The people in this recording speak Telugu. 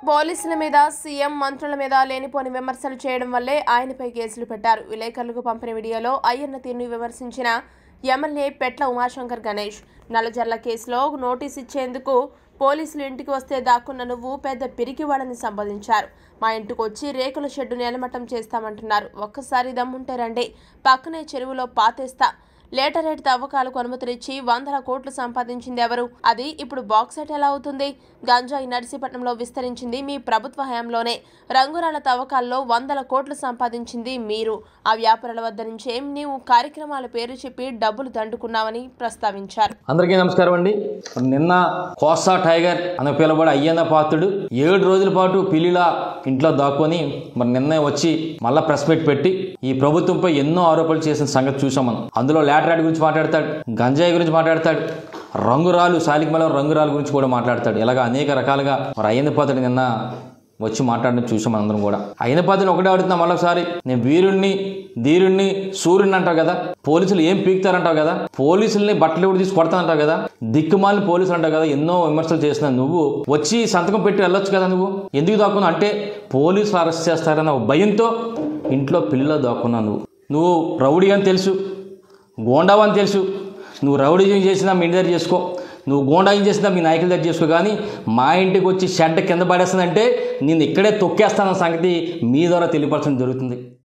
పోలీసుల మీద సీఎం మంత్రుల మీద లేనిపోని విమర్శలు చేయడం వల్లే ఆయనపై కేసులు పెట్టారు విలేకరులకు పంపిన వీడియోలో అయ్యన్న తీరుని విమర్శించిన ఎమ్మెల్యే పెట్ల ఉమాశంకర్ గణేష్ నల్లజర్ల కేసులో నోటీస్ ఇచ్చేందుకు పోలీసులు ఇంటికి వస్తే దాక్కున్న నువ్వు పెద్ద పిరికివాడని సంబోధించారు మా ఇంటికి వచ్చి రేకుల షెడ్డు నేలమట్టం చేస్తామంటున్నారు ఒక్కసారి దమ్ముంటే రండి పక్కనే చెరువులో పాతేస్తా లేటరేట్ తవ్వకాలకు అనుమతులిచ్చి వందల కోట్లు సంపాదించింది ఎవరు అది ఇప్పుడు బాక్సెట్ ఎలా అవుతుంది గంజాయి నర్సీపట్నంలో విస్తరించింది మీ ప్రభుత్వ హయాంలోనే రంగురాల తవ్వకాల్లో వందల కోట్లు సంపాదించింది మీరు ఆ వ్యాపారుల వద్ద నుంచే నీవు కార్యక్రమాల పేరు చెప్పి డబ్బులు దండుకున్నావని ప్రస్తావించారు అందరికీ నమస్కారం అండి నిన్న కోస్తా టైగర్ అని పిలువబడే అయ్యన్న పాత్రుడు ఏడు రోజుల పాటు పిల్లిలా ఇంట్లో దాక్కొని మరి నిన్న వచ్చి మళ్ళా ప్రెస్ మీట్ పెట్టి ఈ ప్రభుత్వంపై ఎన్నో ఆరోపణలు చేసిన సంగతి చూసాం మనం అందులో లాటరాడ్ గురించి మాట్లాడతాడు గంజాయి గురించి మాట్లాడతాడు రంగురాలు సాలికమల రంగురాలు గురించి కూడా మాట్లాడతాడు ఇలాగ అనేక రకాలుగా మరి అయ్యన్న పాత్రుడు నిన్న వచ్చి మాట్లాడడం చూసాం అందరం కూడా అయిన పద్ధతిని ఒకటే అడుగుతున్నా మళ్ళొకసారి నేను వీరుణ్ణి ధీరుణ్ణి సూర్యుని అంటావు కదా పోలీసులు ఏం పీకుతారంటావు కదా పోలీసుల్ని బట్టలు కూడా తీసి కొడతానంటావు కదా దిక్కుమాలిన పోలీసులు అంటావు కదా ఎన్నో విమర్శలు చేసిన నువ్వు వచ్చి సంతకం పెట్టి వెళ్ళొచ్చు కదా నువ్వు ఎందుకు దాక్కున్నావు అంటే పోలీసులు అరెస్ట్ చేస్తారన్న ఒక భయంతో ఇంట్లో పిల్లిలో దాక్కున్నావు నువ్వు నువ్వు రౌడీ అని తెలుసు గోండావు అని తెలుసు నువ్వు రౌడీ చేసినా మీ ఇంటి దగ్గర చేసుకో నువ్వు గోండాయం చేసినా మీ నాయకుల దగ్గర చేసుకో కానీ మా ఇంటికి వచ్చి షెడ్ కింద పడేస్తుందంటే నేను ఇక్కడే తొక్కేస్తానన్న సంగతి మీ ద్వారా తెలియపరచడం జరుగుతుంది